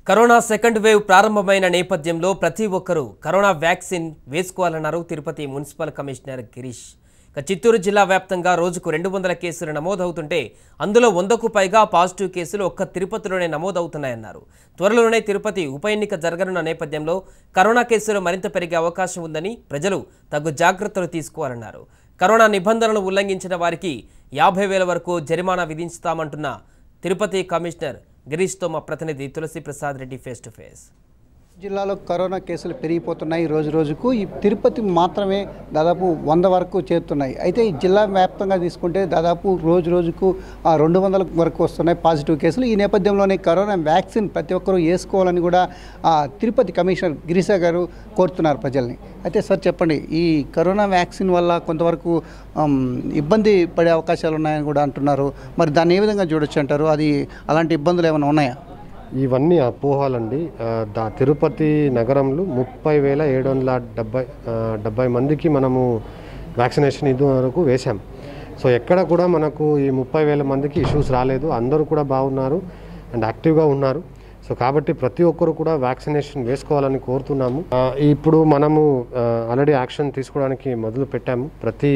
corona second wave ప్రారంభమైన నేపథ్యంలో ప్రతి ఒక్కరూ కరోనా వ్యాక్సిన్ వేసుకోవాలన్నారు తిరుపతి మున్సిపల్ కమిషనర్ గిరీష్ ఇక చిత్తూరు జిల్లా వ్యాప్తంగా రోజుకు రెండు వందల కేసులు నమోదవుతుంటే అందులో వందకు పైగా పాజిటివ్ కేసులు ఒక్క తిరుపతిలోనే నమోదవుతున్నాయన్నారు త్వరలోనే తిరుపతి ఉప ఎన్నిక జరగనున్న నేపథ్యంలో కరోనా కేసులు మరింత పెరిగే అవకాశం ఉందని ప్రజలు తగు జాగ్రత్తలు తీసుకోవాలన్నారు కరోనా నిబంధనలు ఉల్లంఘించిన వారికి యాభై వేల వరకు జరిమానా విధించుతామంటున్న తిరుపతి కమిషనర్ గిరీష్తో మా ప్రతినిధి Tulasi Prasad Reddy face to face జిల్లాలో కరోనా కేసులు పెరిగిపోతున్నాయి రోజు రోజుకు ఈ తిరుపతి మాత్రమే దాదాపు వంద వరకు చేరుతున్నాయి అయితే ఈ జిల్లా వ్యాప్తంగా తీసుకుంటే దాదాపు రోజు రోజుకు ఆ, రెండు వందల వరకు వస్తున్నాయి పాజిటివ్ కేసులు ఈ నేపథ్యంలోనే కరోనా వ్యాక్సిన్ ప్రతి ఒక్కరూ వేసుకోవాలని కూడా ఆ, తిరుపతి కమిషనర్ గిరీషా గారు కోరుతున్నారు ప్రజల్ని అయితే సార్ చెప్పండి ఈ కరోనా వ్యాక్సిన్ వల్ల కొంతవరకు ఆమ్, ఇబ్బంది పడే అవకాశాలు ఉన్నాయని కూడా అంటున్నారు మరి దాన్ని ఏ విధంగా చూడొచ్చు అంటారు అది అలాంటి ఇబ్బందులు ఏమైనా ఉన్నాయా ఇవన్నీ అపోహాలండి ఆ, దా తిరుపతి నగరంలో ముప్పై వేల ఏడు వందల డెబ్బై ఆ, డెబ్బై మందికి మనము వ్యాక్సినేషన్ ఇది వరకు వేశాం సో ఎక్కడ కూడా మనకు ఈ ముప్పై వేల మందికి ఇష్యూస్ రాలేదు అందరూ కూడా బాగున్నారు అండ్ యాక్టివ్గా ఉన్నారు సో కాబట్టి ప్రతి ఒక్కరు కూడా వ్యాక్సినేషన్ వేసుకోవాలని కోరుతున్నాము ఆ, ఇప్పుడు మనము ఆల్రెడీ యాక్షన్ తీసుకోవడానికి మొదలు పెట్టాము ప్రతి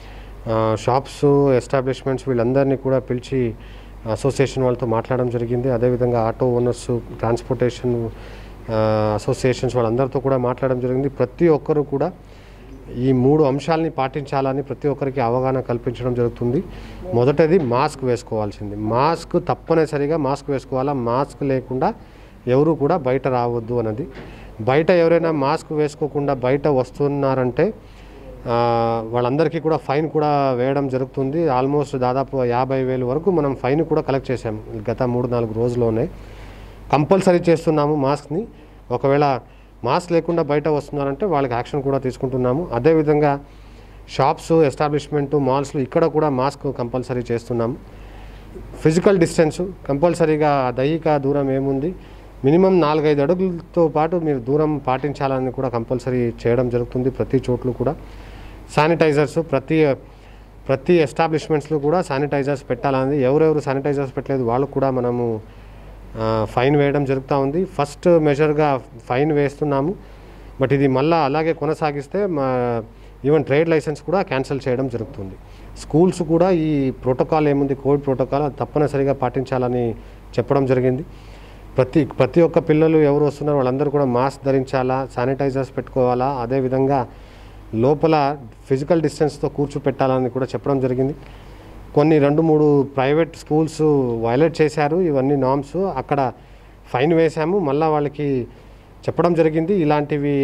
షాప్స్ ఎస్టాబ్లిష్మెంట్స్ వీళ్ళందరినీ కూడా పిలిచి అసోసియేషన్ వాళ్ళతో మాట్లాడడం జరిగింది అదేవిధంగా ఆటో ఓనర్స్ ట్రాన్స్పోర్టేషన్ అసోసియేషన్స్ వాళ్ళందరితో కూడా మాట్లాడడం జరిగింది ప్రతి ఒక్కరు కూడా ఈ మూడు అంశాలని పాటించాలని ప్రతి ఒక్కరికి అవగాహన కల్పించడం జరుగుతుంది మొదటది మాస్క్ వేసుకోవాల్సింది మాస్క్ తప్పనిసరిగా మాస్క్ వేసుకోవాలా మాస్క్ లేకుండా ఎవరు కూడా బయట రావద్దు అన్నది బయట ఎవరైనా మాస్క్ వేసుకోకుండా బయట వస్తున్నారంటే ఆ, వాళ్ళందరికీ కూడా ఫైన్ కూడా వేయడం జరుగుతుంది ఆల్మోస్ట్ దాదాపు యాభై వేలు వరకు మనం ఫైన్ కూడా కలెక్ట్ చేసాం గత మూడు నాలుగు రోజుల్లోనే కంపల్సరీ చేస్తున్నాము మాస్క్ని ఒకవేళ మాస్క్ లేకుండా బయట వస్తున్నారంటే వాళ్ళకి యాక్షన్ కూడా తీసుకుంటున్నాము అదేవిధంగా షాప్స్ ఎస్టాబ్లిష్మెంట్ మాల్స్లో ఇక్కడ కూడా మాస్క్ కంపల్సరీ చేస్తున్నాము ఫిజికల్ డిస్టెన్స్ కంపల్సరీగా దైహిక దూరం ఏముంది మినిమం నాలుగైదు అడుగులతో పాటు మీరు దూరం పాటించాలని కూడా కంపల్సరీ చేయడం జరుగుతుంది ప్రతి చోట్ల కూడా శానిటైజర్స్ ప్రతి ప్రతి ఎస్టాబ్లిష్మెంట్స్లో కూడా శానిటైజర్స్ పెట్టాలని ఎవరెవరు శానిటైజర్స్ పెట్టలేదు వాళ్ళకు కూడా మనము ఆ, ఫైన్ వేయడం జరుగుతూ ఉంది ఫస్ట్ మెజర్గా ఫైన్ వేస్తున్నాము బట్ ఇది మళ్ళీ అలాగే కొనసాగిస్తే మా ఈవెన్ ట్రేడ్ లైసెన్స్ కూడా క్యాన్సిల్ చేయడం జరుగుతుంది స్కూల్స్ కూడా ఈ ప్రోటోకాల్ ఏముంది కోవిడ్ ప్రోటోకాల్ అది తప్పనిసరిగా పాటించాలని చెప్పడం జరిగింది ప్రతి ప్రతి ఒక్క పిల్లలు ఎవరు వస్తున్నారో వాళ్ళందరూ కూడా మాస్క్ ధరించాలా శానిటైజర్స్ పెట్టుకోవాలా అదేవిధంగా లోపల ఫిజికల్ డిస్టెన్స్తో కూర్చోపెట్టాలని కూడా చెప్పడం జరిగింది కొన్ని రెండు మూడు ప్రైవేట్ స్కూల్స్ వైలేట్ చేశారు ఇవన్నీ నామ్స్ అక్కడ ఫైన్ వేశాము మళ్ళీ వాళ్ళకి చెప్పడం జరిగింది ఇలాంటివి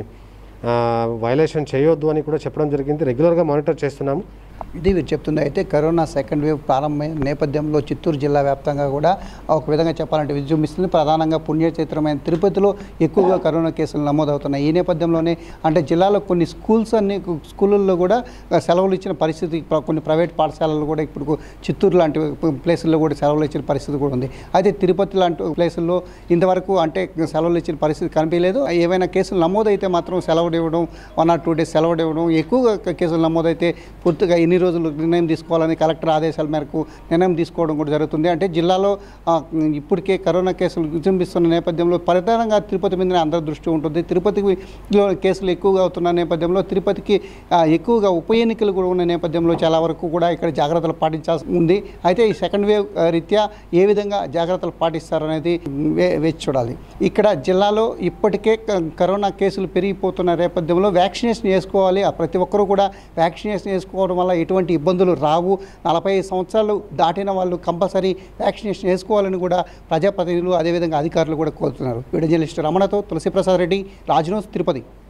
వైలేషన్ చేయొద్దు అని కూడా చెప్పడం జరిగింది రెగ్యులర్గా మానిటర్ చేస్తున్నాము ఇది వీరు చెప్తుంది అయితే కరోనా సెకండ్ వేవ్ ప్రారంభమైన నేపథ్యంలో చిత్తూరు జిల్లా వ్యాప్తంగా కూడా ఒక విధంగా చెప్పాలంటే విజృంభిస్తుంది ప్రధానంగా పుణ్యక్షేత్రమైన తిరుపతిలో ఎక్కువగా కరోనా కేసులు నమోదవుతున్నాయి ఈ నేపథ్యంలోనే అంటే జిల్లాలో కొన్ని స్కూల్స్ అన్ని స్కూళ్ళల్లో కూడా సెలవులు ఇచ్చిన పరిస్థితి ప్ర- కొన్ని ప్రైవేట్ పాఠశాలలు కూడా ఇప్పుడు చిత్తూరు లాంటి ప్లేసుల్లో కూడా సెలవులు ఇచ్చిన పరిస్థితి కూడా ఉంది అయితే తిరుపతి లాంటి ప్లేసుల్లో ఇంతవరకు అంటే సెలవులు ఇచ్చిన పరిస్థితి కనిపించలేదు ఏవైనా కేసులు నమోదైతే మాత్రం సెలవు ఇవ్వడం వన్ ఆర్ టూ డేస్ సెలవు ఇవ్వడం ఎక్కువగా క- కేసులు నమోదైతే పూర్తిగా ఎన్ని రోజులు నిర్ణయం తీసుకోవాలని కలెక్టర్ ఆదేశాల మేరకు నిర్ణయం తీసుకోవడం కూడా జరుగుతుంది అంటే జిల్లాలో ఆ, ఇప్పటికే కరోనా కేసులు విజృంభిస్తున్న నేపథ్యంలో ప్రధానంగా తిరుపతి మీదనే అందరి దృష్టి ఉంటుంది తిరుపతిలో కేసులు ఎక్కువగా అవుతున్న నేపథ్యంలో తిరుపతికి ఆ, ఎక్కువగా ఉప ఎన్నికలు కూడా ఉన్న నేపథ్యంలో చాలా వరకు కూడా ఇక్కడ జాగ్రత్తలు పాటించాల్సి ఉంది అయితే ఈ సెకండ్ వేవ్ ఆ, రీత్యా ఏ విధంగా జాగ్రత్తలు పాటిస్తారనేది వే- వేచి చూడాలి ఇక్కడ జిల్లాలో ఇప్పటికే క- కరోనా కేసులు పెరిగిపోతున్న నేపథ్యంలో వ్యాక్సినేషన్ వేసుకోవాలి ఆ ప్రతి ఒక్కరూ కూడా వ్యాక్సినేషన్ వేసుకోవడం వల్ల ఎటువంటి ఇబ్బందులు రావు నలభై ఐదు సంవత్సరాలు దాటిన వాళ్ళు కంపల్సరీ వ్యాక్సినేషన్ వేసుకోవాలని కూడా ప్రజాప్రతినిధులు అదేవిధంగా అధికారులు కూడా కోరుతున్నారు వీడియో జర్నలిస్ట్ రమణతో తులసిప్రసాద్ రెడ్డి రాజ్న్యూస్ తిరుపతి